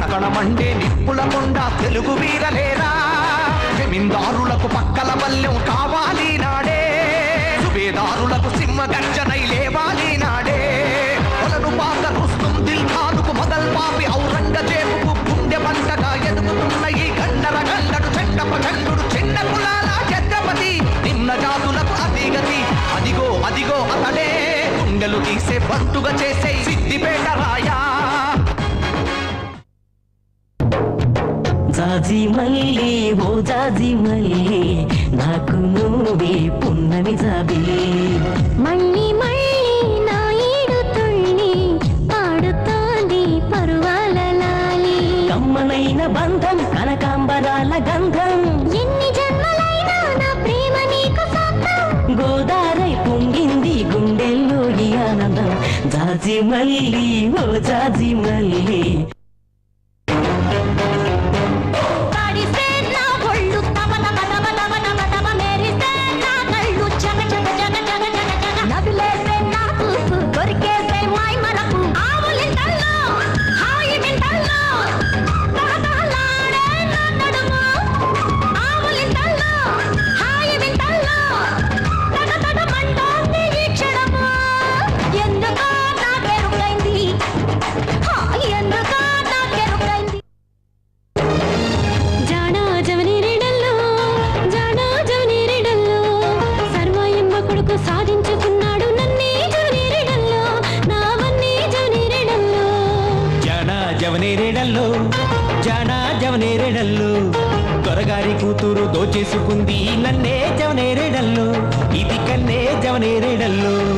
కణకణమండే నిప్పుల కొండ తెలుగు వీరలేరా జమీందారులకు పక్కల బల్యం కావాలి నాడే సుబేదారులకు సింహ గర్జనై లేవాలి నాడే కొలను పాక రుస్తుం దిల్ఖానుకు మొదల్ పాపి ఔరంగజేబుకు గుండె పంటగా ఎదుగుతున్న ఈ గండర గండడు చెండప గండుడు చిన్న కులాల ఛత్రపతి నిమ్న జాతులకు అధిగతి అదిగో అదిగో అతడే గుండెలు తీసే బంటుగా చేసే సిద్దిపేట రాయా జాజి మల్లి ఓ జాజి మల్లి నాకు నువ్వే పున్నమి జాబిలి మళ్ళీ మళ్ళీ నా ఈడు తుళ్ళి పాడుతోంది పరువాల లాలి కమ్మనైన బంధం కనకాంబరాల గంధం ఎన్ని జన్మలైనా నా ప్రేమ నీకు సొంతం గోదారై పొంగింది గుండెల్లో ఈ ఆనందం జాజి మల్లి ఓ జాజి మల్లి పాడిస్తే నా ఒళ్ళు తమ తమ తమ తమ తమ తమ మెరిస్తే నా కళ్ళు చక చక చక చక చక చక నవిలేసే నా చూపు కొరికేసే మాయ మరపు ఆవులింతల్లో హాయి వింతల్లో తహతహలాడే నా నడుము ఆవులింతల్లో హాయి వింతల్లో తగతగమంటోంది ఈ క్షణము ఎందుకో నాకెరుకైంది హా, ఎందుకో నాకెరుకైంది జానా జవనేరేడల్లో జానా జవనేరేడల్లో సర్వాయమ్మ కొడుకు సాధించుకున్నాడు నన్నే జవనేరేడల్లో నావన్నీ జవనేరేడల్లో జానా జవనేరేడల్లో జానా జవనేరేడల్లో త్వరగారి కూతురు దోచేసుకుంది నన్నే జవనేరేడల్లో ఇది కన్నే జవనేరేడల్లో